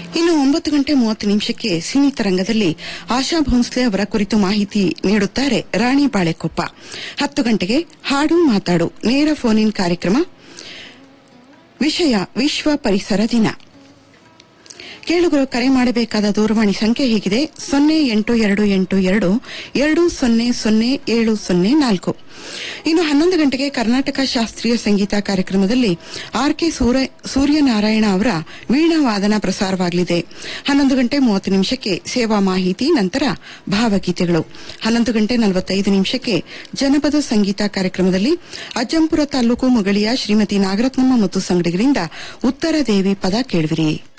ಇನ್ನು ಒಂಬತ್ತು ಗಂಟೆ ಮೂವತ್ತು ನಿಮಿಷಕ್ಕೆ ಸೀಮಿತ ರಂಗದಲ್ಲಿ ಆಶಾ ಭೋನ್ಸ್ಲೆ ಅವರ ಕುರಿತು ಮಾಹಿತಿ ನೀಡುತ್ತಾರೆ ರಾಣಿ ಬಾಳೆಕೊಪ್ಪ ಹತ್ತು ಗಂಟೆಗೆ ಹಾಡು ಮಾತಾಡು ನೇರ ಫೋನ್ ಇನ್ ಕಾರ್ಯಕ್ರಮ ವಿಷಯ ವಿಶ್ವ ಪರಿಸರ ದಿನ ಕೇಳುಗರು ಕರೆ ಮಾಡಬೇಕಾದ ದೂರವಾಣಿ ಸಂಖ್ಯೆ ಹೀಗಿದೆ ಸೊನ್ನೆ ಎಂಟು ಎರಡು ಎಂಟು ಎರಡು ಎರಡು ಸೊನ್ನೆ ಸೊನ್ನೆ ಏಳು ಸೊನ್ನೆ ನಾಲ್ಕು ಇನ್ನು ಹನ್ನೊಂದು ಗಂಟೆಗೆ ಕರ್ನಾಟಕ ಶಾಸ್ತ್ರೀಯ ಸಂಗೀತ ಕಾರ್ಯಕ್ರಮದಲ್ಲಿ ಆರ್ ಕೆ ಸೂರ್ಯನಾರಾಯಣ ಅವರ ವೀಣಾ ವಾದನ ಪ್ರಸಾರವಾಗಲಿದೆ ಹನ್ನೊಂದು ಗಂಟೆ ಮೂವತ್ತು ನಿಮಿಷಕ್ಕೆ ಸೇವಾ ಮಾಹಿತಿ ನಂತರ ಭಾವಗೀತೆಗಳು ಹನ್ನೊಂದು ಗಂಟೆ ನಲವತ್ತೈದು ನಿಮಿಷಕ್ಕೆ ಜನಪದ ಸಂಗೀತ ಕಾರ್ಯಕ್ರಮದಲ್ಲಿ ಅಜ್ಜಂಪುರ ತಾಲೂಕು ಮುಗಳಿಯ ಶ್ರೀಮತಿ ನಾಗರತ್ನಮ್ಮ ಮತ್ತು ಸಂಗಡಿಗರಿಂದ ಉತ್ತರ ದೇವಿ ಪದ ಕೇಳುವಿರಿ